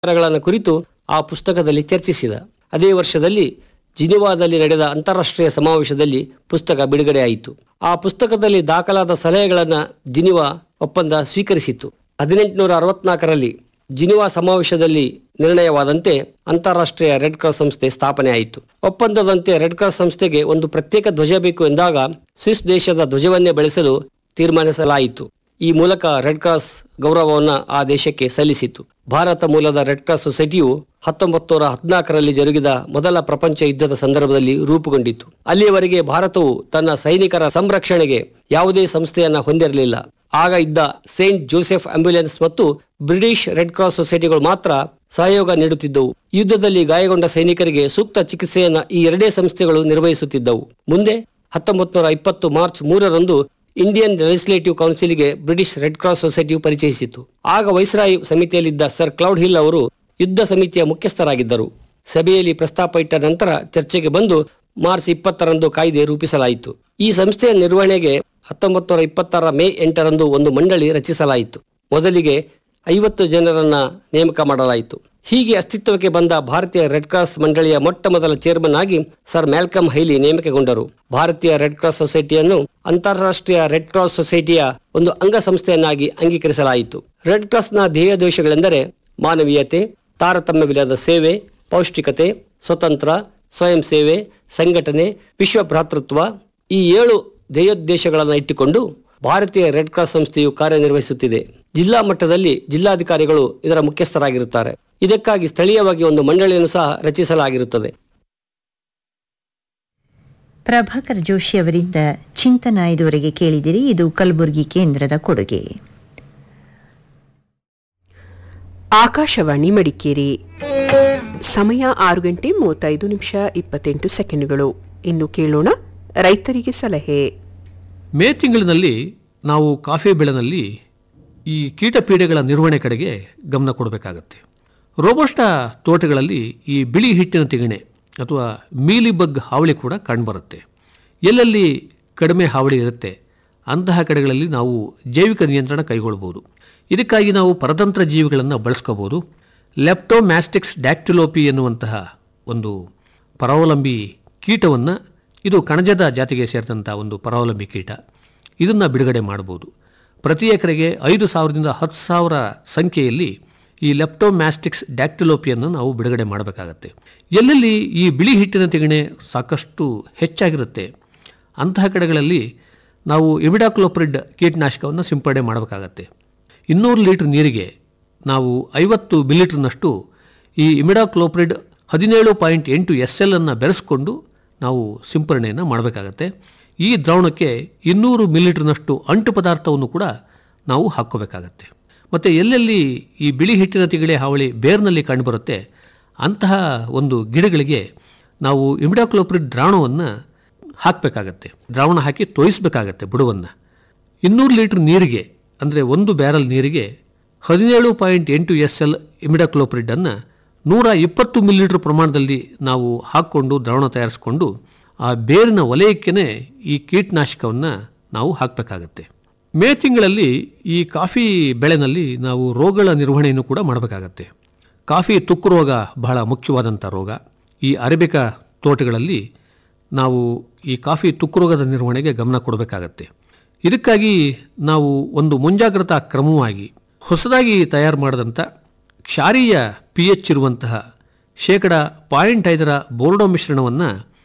ವಿಚಾರಗಳನ್ನು ಕುರಿತು ಆ ಪುಸ್ತಕದಲ್ಲಿ ಚರ್ಚಿಸಿದ ಅದೇ ವರ್ಷದಲ್ಲಿ ಜಿನಿವಾದಲ್ಲಿ ನಡೆದ ಅಂತಾರಾಷ್ಟ್ರೀಯ ಸಮಾವೇಶದಲ್ಲಿ ಪುಸ್ತಕ ಬಿಡುಗಡೆಯಾಯಿತು ಆ ಪುಸ್ತಕದಲ್ಲಿ ದಾಖಲಾದ ಸಲಹೆಗಳನ್ನು ಜಿನಿವಾ ಒಪ್ಪಂದ ಸ್ವೀಕರಿಸಿತು ಹದಿನೆಂಟುನೂರ ಅರವತ್ನಾಲ್ಕರಲ್ಲಿ ಜಿನಿವಾ ಸಮಾವೇಶದಲ್ಲಿ ನಿರ್ಣಯವಾದಂತೆ ಅಂತಾರಾಷ್ಟ್ರೀಯ ರೆಡ್ ಕ್ರಾಸ್ ಸಂಸ್ಥೆ ಸ್ಥಾಪನೆ ಆಯಿತು ಒಪ್ಪಂದದಂತೆ ರೆಡ್ ಕ್ರಾಸ್ ಸಂಸ್ಥೆಗೆ ಒಂದು ಪ್ರತ್ಯೇಕ ಧ್ವಜ ಬೇಕು ಎಂದಾಗ ಸ್ವಿಸ್ ದೇಶದ ಧ್ವಜವನ್ನೇ ಬೆಳೆಸಲು ತೀರ್ಮಾನಿಸಲಾಯಿತು ಈ ಮೂಲಕ ರೆಡ್ ಕ್ರಾಸ್ ಗೌರವವನ್ನು ಆ ದೇಶಕ್ಕೆ ಸಲ್ಲಿಸಿತು ಭಾರತ ಮೂಲದ ರೆಡ್ ಕ್ರಾಸ್ ಸೊಸೈಟಿಯು ಹತ್ತೊಂಬತ್ತು ನೂರ ಹದಿನಾಲ್ಕರಲ್ಲಿ ಜರುಗಿದ ಮೊದಲ ಪ್ರಪಂಚ ಯುದ್ಧದ ಸಂದರ್ಭದಲ್ಲಿ ರೂಪುಗೊಂಡಿತು ಅಲ್ಲಿಯವರೆಗೆ ಭಾರತವು ತನ್ನ ಸೈನಿಕರ ಸಂರಕ್ಷಣೆಗೆ ಯಾವುದೇ ಸಂಸ್ಥೆಯನ್ನ ಹೊಂದಿರಲಿಲ್ಲ ಆಗ ಇದ್ದ ಸೇಂಟ್ ಜೋಸೆಫ್ ಆಂಬ್ಯುಲೆನ್ಸ್ ಮತ್ತು ಬ್ರಿಟಿಷ್ ರೆಡ್ ಕ್ರಾಸ್ ಸೊಸೈಟಿಗಳು ಮಾತ್ರ ಸಹಯೋಗ ನೀಡುತ್ತಿದ್ದವು ಯುದ್ಧದಲ್ಲಿ ಗಾಯಗೊಂಡ ಸೈನಿಕರಿಗೆ ಸೂಕ್ತ ಚಿಕಿತ್ಸೆಯನ್ನ ಈ ಎರಡೇ ಸಂಸ್ಥೆಗಳು ನಿರ್ವಹಿಸುತ್ತಿದ್ದವು ಮುಂದೆ ಹತ್ತೊಂಬತ್ತು ನೂರ ಇಪ್ಪತ್ತು ಮಾರ್ಚ್ ಮೂರರಂದು ಇಂಡಿಯನ್ ಲೆಜಿಸ್ಲೇಟಿವ್ ಕೌನ್ಸಿಲ್ಗೆ ಬ್ರಿಟಿಷ್ ರೆಡ್ ಕ್ರಾಸ್ ಸೊಸೈಟಿಯು ಪರಿಚಯಿಸಿತು ಆಗ ವೈಸ್ರಾಯ್ ಸಮಿತಿಯಲ್ಲಿದ್ದ ಸರ್ ಕ್ಲೌಡ್ ಹಿಲ್ ಅವರು ಯುದ್ಧ ಸಮಿತಿಯ ಮುಖ್ಯಸ್ಥರಾಗಿದ್ದರು ಸಭೆಯಲ್ಲಿ ಪ್ರಸ್ತಾಪ ಇಟ್ಟ ನಂತರ ಚರ್ಚೆಗೆ ಬಂದು ಮಾರ್ಚ್ ಇಪ್ಪತ್ತರಂದು ಕಾಯ್ದೆ ರೂಪಿಸಲಾಯಿತು ಈ ಸಂಸ್ಥೆಯ ನಿರ್ವಹಣೆಗೆ ಹತ್ತೊಂಬತ್ತು ನೂರ ಇಪ್ಪತ್ತರ ಮೇ ಎಂಟರಂದು ಒಂದು ಮಂಡಳಿ ರಚಿಸಲಾಯಿತು ಮೊದಲಿಗೆ ಐವತ್ತು ಜನರನ್ನ ನೇಮಕ ಮಾಡಲಾಯಿತು ಹೀಗೆ ಅಸ್ತಿತ್ವಕ್ಕೆ ಬಂದ ಭಾರತೀಯ ರೆಡ್ ಕ್ರಾಸ್ ಮಂಡಳಿಯ ಮೊಟ್ಟ ಮೊದಲ ಚೇರ್ಮನ್ ಆಗಿ ಸರ್ ಮ್ಯಾಲ್ಕಮ್ ಹೈಲಿ ನೇಮಕಗೊಂಡರು ಭಾರತೀಯ ರೆಡ್ ಕ್ರಾಸ್ ಸೊಸೈಟಿಯನ್ನು ಅಂತಾರಾಷ್ಟ್ರೀಯ ರೆಡ್ ಕ್ರಾಸ್ ಸೊಸೈಟಿಯ ಒಂದು ಅಂಗಸಂಸ್ಥೆಯನ್ನಾಗಿ ಅಂಗೀಕರಿಸಲಾಯಿತು ರೆಡ್ ಕ್ರಾಸ್ನ ಧ್ಯೇಯೋದ್ದೇಶಗಳೆಂದರೆ ಮಾನವೀಯತೆ ತಾರತಮ್ಯವಿಲ್ಲದ ಸೇವೆ ಪೌಷ್ಟಿಕತೆ ಸ್ವತಂತ್ರ ಸ್ವಯಂ ಸೇವೆ ಸಂಘಟನೆ ವಿಶ್ವ ಭ್ರಾತೃತ್ವ ಈ ಏಳು ಧ್ಯೇಯೋದ್ದೇಶಗಳನ್ನು ಇಟ್ಟುಕೊಂಡು ಭಾರತೀಯ ರೆಡ್ ಕ್ರಾಸ್ ಸಂಸ್ಥೆಯು ಕಾರ್ಯನಿರ್ವಹಿಸುತ್ತಿದೆ ಜಿಲ್ಲಾ ಮಟ್ಟದಲ್ಲಿ ಜಿಲ್ಲಾಧಿಕಾರಿಗಳು ಇದರ ಮುಖ್ಯಸ್ಥರಾಗಿರುತ್ತಾರೆ ಇದಕ್ಕಾಗಿ ಸ್ಥಳೀಯವಾಗಿ ಒಂದು ಮಂಡಳಿಯನ್ನು ಸಹ ರಚಿಸಲಾಗಿರುತ್ತದೆ ಪ್ರಭಾಕರ್ ಜೋಶಿ ಅವರಿಂದ ಚಿಂತನ ಇದುವರೆಗೆ ಕೇಳಿದಿರಿ ಇದು ಕಲಬುರಗಿ ಕೇಂದ್ರದ ಕೊಡುಗೆ ಆಕಾಶವಾಣಿ ಮಡಿಕೇರಿ ಸಮಯ ಆರು ಗಂಟೆ ಮೂವತ್ತೈದು ನಿಮಿಷ ಇಪ್ಪತ್ತೆಂಟು ಸೆಕೆಂಡುಗಳು ಇನ್ನು ಕೇಳೋಣ ರೈತರಿಗೆ ಸಲಹೆ ಮೇ ತಿಂಗಳಿನಲ್ಲಿ ನಾವು ಕಾಫಿ ಬೆಳೆನಲ್ಲಿ ಈ ಕೀಟಪೀಡೆಗಳ ನಿರ್ವಹಣೆ ಕಡೆಗೆ ಗಮನ ಕೊಡಬೇಕಾಗತ್ತೆ ರೋಬೋಸ್ಟಾ ತೋಟಗಳಲ್ಲಿ ಈ ಬಿಳಿ ಹಿಟ್ಟಿನ ತಿಗಣೆ ಅಥವಾ ಮೀಲಿಬಗ್ ಹಾವಳಿ ಕೂಡ ಕಂಡುಬರುತ್ತೆ ಎಲ್ಲೆಲ್ಲಿ ಕಡಿಮೆ ಹಾವಳಿ ಇರುತ್ತೆ ಅಂತಹ ಕಡೆಗಳಲ್ಲಿ ನಾವು ಜೈವಿಕ ನಿಯಂತ್ರಣ ಕೈಗೊಳ್ಬೋದು ಇದಕ್ಕಾಗಿ ನಾವು ಪರತಂತ್ರ ಜೀವಿಗಳನ್ನು ಬಳಸ್ಕೋಬೋದು ಲೆಪ್ಟೋಮ್ಯಾಸ್ಟಿಕ್ಸ್ ಡ್ಯಾಕ್ಟಿಲೋಪಿ ಎನ್ನುವಂತಹ ಒಂದು ಪರಾವಲಂಬಿ ಕೀಟವನ್ನು ಇದು ಕಣಜದ ಜಾತಿಗೆ ಸೇರಿದಂಥ ಒಂದು ಪರಾವಲಂಬಿ ಕೀಟ ಇದನ್ನು ಬಿಡುಗಡೆ ಮಾಡ್ಬೋದು ಪ್ರತಿ ಎಕರೆಗೆ ಐದು ಸಾವಿರದಿಂದ ಹತ್ತು ಸಾವಿರ ಸಂಖ್ಯೆಯಲ್ಲಿ ಈ ಲೆಪ್ಟೋಮ್ಯಾಸ್ಟಿಕ್ಸ್ ಡ್ಯಾಕ್ಟಿಲೋಪಿಯನ್ನು ನಾವು ಬಿಡುಗಡೆ ಮಾಡಬೇಕಾಗತ್ತೆ ಎಲ್ಲೆಲ್ಲಿ ಈ ಬಿಳಿ ಹಿಟ್ಟಿನ ತಿಗಣೆ ಸಾಕಷ್ಟು ಹೆಚ್ಚಾಗಿರುತ್ತೆ ಅಂತಹ ಕಡೆಗಳಲ್ಲಿ ನಾವು ಇಮಿಡಾಕ್ಲೋಪ್ರಿಡ್ ಕೀಟನಾಶಕವನ್ನು ಸಿಂಪಡಣೆ ಮಾಡಬೇಕಾಗತ್ತೆ ಇನ್ನೂರು ಲೀಟರ್ ನೀರಿಗೆ ನಾವು ಐವತ್ತು ಮಿಲಿಲೀಟರ್ನಷ್ಟು ಈ ಇಮಿಡಾಕ್ಲೋಪ್ರಿಡ್ ಹದಿನೇಳು ಪಾಯಿಂಟ್ ಎಂಟು ಎಸ್ ಎಲ್ ಅನ್ನು ಬೆರೆಸ್ಕೊಂಡು ನಾವು ಸಿಂಪರಣೆಯನ್ನು ಮಾಡಬೇಕಾಗತ್ತೆ ಈ ದ್ರಾವಣಕ್ಕೆ ಇನ್ನೂರು ಮಿಲಿಲೀಟರ್ನಷ್ಟು ಅಂಟು ಪದಾರ್ಥವನ್ನು ಕೂಡ ನಾವು ಹಾಕ್ಕೋಬೇಕಾಗತ್ತೆ ಮತ್ತು ಎಲ್ಲೆಲ್ಲಿ ಈ ಬಿಳಿ ಹಿಟ್ಟಿನ ತಿಗಳೆ ಹಾವಳಿ ಬೇರ್ನಲ್ಲಿ ಕಂಡುಬರುತ್ತೆ ಅಂತಹ ಒಂದು ಗಿಡಗಳಿಗೆ ನಾವು ಇಮಿಡಾಕ್ಲೋಪ್ರಿಡ್ ದ್ರಾವಣವನ್ನು ಹಾಕಬೇಕಾಗತ್ತೆ ದ್ರಾವಣ ಹಾಕಿ ತೋಯಿಸಬೇಕಾಗತ್ತೆ ಬುಡವನ್ನು ಇನ್ನೂರು ಲೀಟರ್ ನೀರಿಗೆ ಅಂದರೆ ಒಂದು ಬ್ಯಾರಲ್ ನೀರಿಗೆ ಹದಿನೇಳು ಪಾಯಿಂಟ್ ಎಂಟು ಎಸ್ ಎಲ್ ಇಮಿಡಾಕ್ಲೋಪ್ರಿಡನ್ನು ನೂರ ಇಪ್ಪತ್ತು ಮಿಲಿಲೀಟರ್ ಪ್ರಮಾಣದಲ್ಲಿ ನಾವು ಹಾಕ್ಕೊಂಡು ದ್ರಾವಣ ತಯಾರಿಸಿಕೊಂಡು ಆ ಬೇರಿನ ವಲಯಕ್ಕೇ ಈ ಕೀಟನಾಶಕವನ್ನು ನಾವು ಹಾಕಬೇಕಾಗತ್ತೆ ಮೇ ತಿಂಗಳಲ್ಲಿ ಈ ಕಾಫಿ ಬೆಳೆನಲ್ಲಿ ನಾವು ರೋಗಗಳ ನಿರ್ವಹಣೆಯನ್ನು ಕೂಡ ಮಾಡಬೇಕಾಗತ್ತೆ ಕಾಫಿ ತುಕ್ಕು ರೋಗ ಬಹಳ ಮುಖ್ಯವಾದಂಥ ರೋಗ ಈ ಅರೇಬಿಕಾ ತೋಟಗಳಲ್ಲಿ ನಾವು ಈ ಕಾಫಿ ತುಕ್ಕು ರೋಗದ ನಿರ್ವಹಣೆಗೆ ಗಮನ ಕೊಡಬೇಕಾಗತ್ತೆ ಇದಕ್ಕಾಗಿ ನಾವು ಒಂದು ಮುಂಜಾಗ್ರತಾ ಕ್ರಮವಾಗಿ ಹೊಸದಾಗಿ ತಯಾರು ಮಾಡಿದಂಥ ಕ್ಷಾರೀಯ ಪಿ ಎಚ್ ಇರುವಂತಹ ಶೇಕಡ ಪಾಯಿಂಟ್ ಐದರ ಬೋರ್ಡೋ ಮಿಶ್ರಣವನ್ನು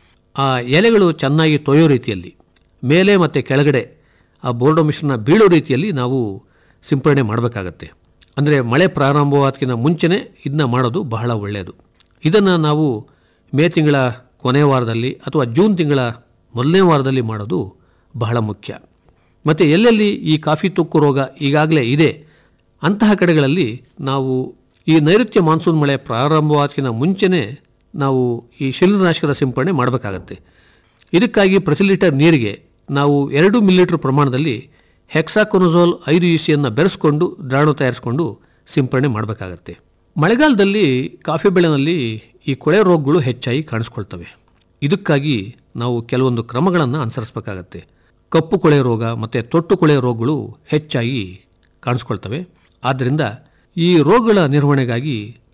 ಆ ಎಲೆಗಳು ಚೆನ್ನಾಗಿ ತೊಯೋ ರೀತಿಯಲ್ಲಿ ಮೇಲೆ ಮತ್ತು ಕೆಳಗಡೆ ಆ ಬೋರ್ಡೋ ಮಿಶ್ರಣ ಬೀಳೋ ರೀತಿಯಲ್ಲಿ ನಾವು ಸಿಂಪರಣೆ ಮಾಡಬೇಕಾಗತ್ತೆ ಅಂದರೆ ಮಳೆ ಪ್ರಾರಂಭವಾದಕ್ಕಿಂತ ಮುಂಚೆನೇ ಇದನ್ನ ಮಾಡೋದು ಬಹಳ ಒಳ್ಳೆಯದು ಇದನ್ನು ನಾವು ಮೇ ತಿಂಗಳ ಕೊನೆಯ ವಾರದಲ್ಲಿ ಅಥವಾ ಜೂನ್ ತಿಂಗಳ ಮೊದಲನೇ ವಾರದಲ್ಲಿ ಮಾಡೋದು ಬಹಳ ಮುಖ್ಯ ಮತ್ತು ಎಲ್ಲೆಲ್ಲಿ ಈ ಕಾಫಿ ತುಕ್ಕು ರೋಗ ಈಗಾಗಲೇ ಇದೆ ಅಂತಹ ಕಡೆಗಳಲ್ಲಿ ನಾವು ಈ ನೈಋತ್ಯ ಮಾನ್ಸೂನ್ ಮಳೆ ಪ್ರಾರಂಭವಾದಕ್ಕಿಂತ ಮುಂಚೆನೇ ನಾವು ಈ ಶಿಲೀಂಧ್ರನಾಶಕದ ಸಿಂಪಡಣೆ ಮಾಡಬೇಕಾಗತ್ತೆ ಇದಕ್ಕಾಗಿ ಪ್ರತಿ ಲೀಟರ್ ನೀರಿಗೆ ನಾವು ಎರಡು ಮಿಲಿಲೀಟರ್ ಪ್ರಮಾಣದಲ್ಲಿ ಹೆಕ್ಸಾಕೊನಜೋಲ್ ಐದು ಇ ಸಿಯನ್ನು ಬೆರೆಸ್ಕೊಂಡು ದ್ರಾವಣ ತಯಾರಿಸಿಕೊಂಡು ಸಿಂಪಡಣೆ ಮಾಡಬೇಕಾಗತ್ತೆ ಮಳೆಗಾಲದಲ್ಲಿ ಕಾಫಿ ಬೆಳೆನಲ್ಲಿ ಈ ಕೊಳೆ ರೋಗಗಳು ಹೆಚ್ಚಾಗಿ ಕಾಣಿಸ್ಕೊಳ್ತವೆ ಇದಕ್ಕಾಗಿ ನಾವು ಕೆಲವೊಂದು ಕ್ರಮಗಳನ್ನು ಅನುಸರಿಸಬೇಕಾಗತ್ತೆ ಕಪ್ಪು ಕೊಳೆ ರೋಗ ಮತ್ತು ತೊಟ್ಟು ಕೊಳೆ ರೋಗಗಳು ಹೆಚ್ಚಾಗಿ ಕಾಣಿಸ್ಕೊಳ್ತವೆ ಆದ್ದರಿಂದ ಈ ರೋಗಗಳ ನಿರ್ವಹಣೆಗಾಗಿ